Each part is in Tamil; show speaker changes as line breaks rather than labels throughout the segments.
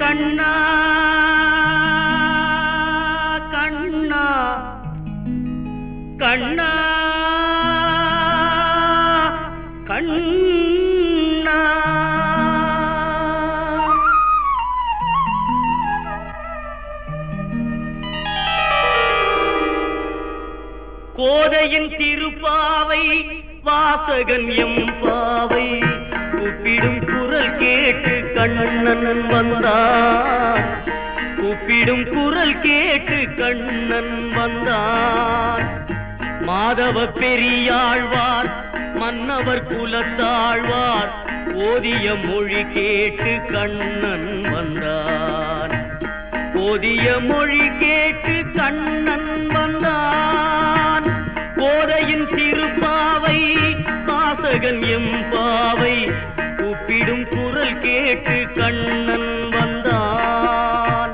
கண்ணா கண்ணா கண்ணா கண்ணா கோதையின் திருப்பாவை வாசகன் எம் பாவை கூப்பிடும் குரல் கேட்டு கண்ணன் வந்தான் கூப்பிடும் குரல் கேட்டு கண்ணன் வந்தான் மாதவ பெரியாழ்வார் மன்னவர் குலத்தாழ்வார் ஓதிய மொழி கேட்டு கண்ணன் வந்தான் போதிய மொழி கேட்டு கண்ணன் வந்தான் கோதையின் திருப்பாவை வாசகன் எம் பாவை கூப்பிடும் குரல் கேட்டு கண்ணன் வந்தான்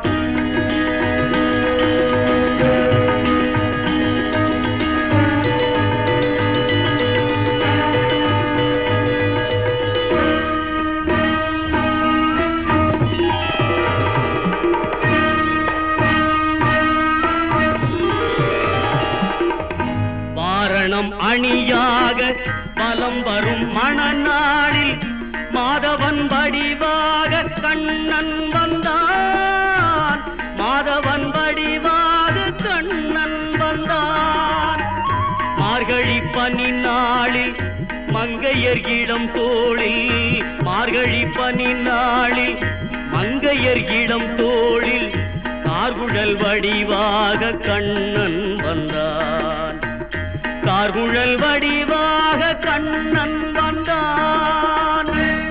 வாரணம் அணியாக பலம் வரும் மணநாளில் மாதவன் வடிவாக கண்ணன் வந்தான் மாதவன் வடிவாக கண்ணன் வந்தான் மார்கழி பனி நாளில் மங்கையர் இடம் தோளில் மார்கழி பனி நாளில் மங்கையர் இடம் தோளில் கார்குழல் வடிவாக கண்ணன் வந்தான் கார்குழல் வடிவாக கண்ணன் வந்தான்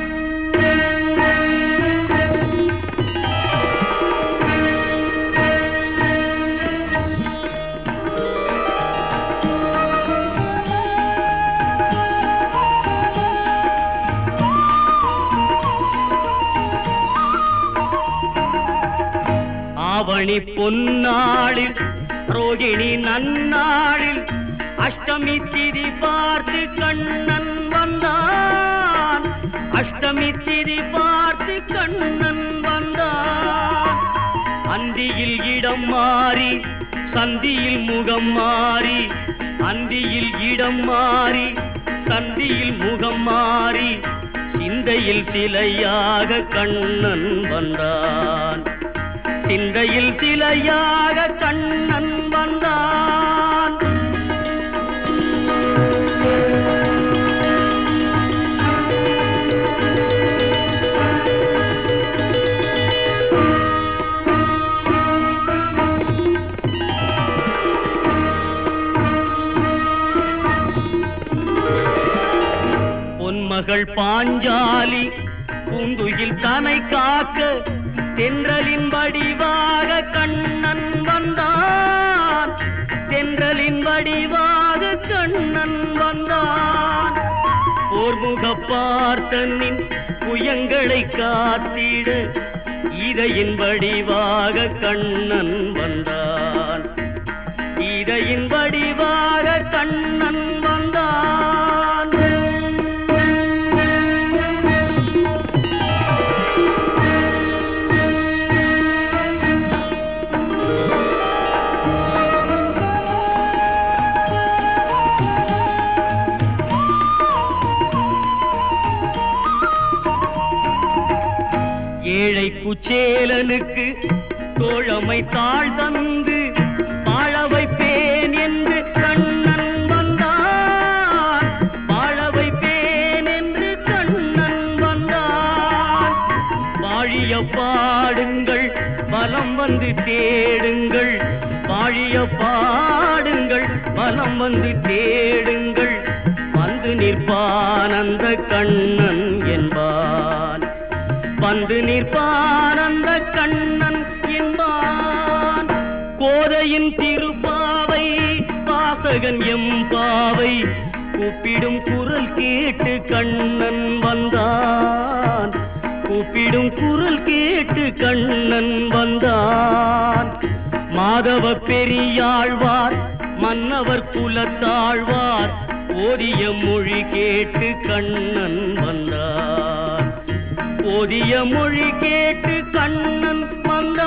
ஆவணி பொன்னாளில் ரோகிணி நன்னாளில் அஷ்டமி திதி பார்த்து கண்ணன் வந்தான் அஷ்டமி திதி பார்த்து கண்ணன் வந்தான் அந்தியில் இடம் மாறி சந்தியில் முகம் மாறி அந்தியில் இடம் மாறி சந்தியில் முகம் மாறி சிந்தையில் சிலையாக கண்ணன் வந்தான் சிந்தையில் சிலையாக கண்ணன் வந்தான் பொன்மகள் பாஞ்சாலி பூந்துயில் தனை காக்க தென்றலின் வடிவாக கண்ணன் வந்தான் தென்றலின் வடிவாக கண்ணன் வந்தான் போர்முக பார்த்தனின் புயங்களை காத்திட இதையின் வடிவாக கண்ணன் வந்தான் இதையின் வடிவாக கண்ணன் வந்தான் ஏழை குச்சேலனுக்கு தோழமை தாழ் தந்து வாழ வைப்பேன் என்று கண்ணன் வந்தான் வாழ வைப்பேன் என்று கண்ணன் வந்தான் வாழிய பாடுங்கள் பலம் வந்து தேடுங்கள் வாழிய பாடுங்கள் பலம் வந்து தேடுங்கள் வந்து நிற்பான் அந்த கண்ணன் என்பான் வந்து நிற்பான் அந்த கண்ணன் என்பான் கோதையின் திருப்பாவை வாசகன் எம் பாவை கூப்பிடும் குரல் கேட்டு கண்ணன் வந்தான் கூப்பிடும் குரல் கேட்டு கண்ணன் வந்தான் மாதவ பெரியாழ்வார் மன்னவர் குலத்தாழ்வார் ஓதிய மொழி கேட்டு கண்ணன் வந்தான் ஓதிய மொழி கேட்டு கண்ணன் வந்தான்